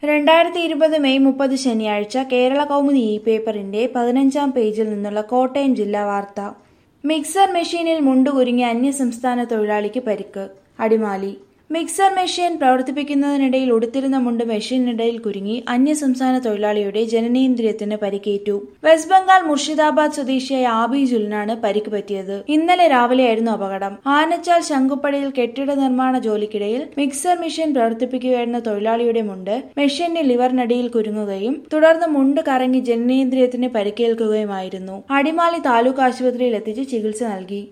രണ്ടായിരത്തി ഇരുപത് മെയ് മുപ്പത് ശനിയാഴ്ച കേരള കൗമുദി ഇ പേപ്പറിന്റെ പതിനഞ്ചാം പേജിൽ നിന്നുള്ള കോട്ടയം ജില്ലാ വാർത്ത മിക്സർ മെഷീനിൽ മുണ്ടുകുരുങ്ങി അന്യസംസ്ഥാന തൊഴിലാളിക്ക് പരിക്ക് അടിമാലി മിക്സർ മെഷീൻ പ്രവർത്തിപ്പിക്കുന്നതിനിടയിൽ ഉടുത്തിരുന്ന മുണ്ട് മെഷീനിടയിൽ കുരുങ്ങി അന്യസംസ്ഥാന തൊഴിലാളിയുടെ ജനനേന്ദ്രിയത്തിന് പരിക്കേറ്റു വെസ്റ്റ് ബംഗാൾ മുർഷിദാബാദ് സ്വദേശിയായ ആബി ജുലിനാണ് പരിക്ക് പറ്റിയത് ഇന്നലെ രാവിലെയായിരുന്നു അപകടം ആനച്ചാൽ ശങ്കുപ്പടിയിൽ കെട്ടിട നിർമ്മാണ ജോലിക്കിടയിൽ മിക്സർ മെഷീൻ പ്രവർത്തിപ്പിക്കുകയായിരുന്ന തൊഴിലാളിയുടെ മുണ്ട് മെഷീന്റെ ലിവറിനടിയിൽ കുരുങ്ങുകയും തുടർന്ന് മുണ്ട് കറങ്ങി ജനനേന്ദ്രിയത്തിന് പരിക്കേൽക്കുകയുമായിരുന്നു അടിമാലി താലൂക്ക് ആശുപത്രിയിൽ എത്തിച്ച് ചികിത്സ നൽകി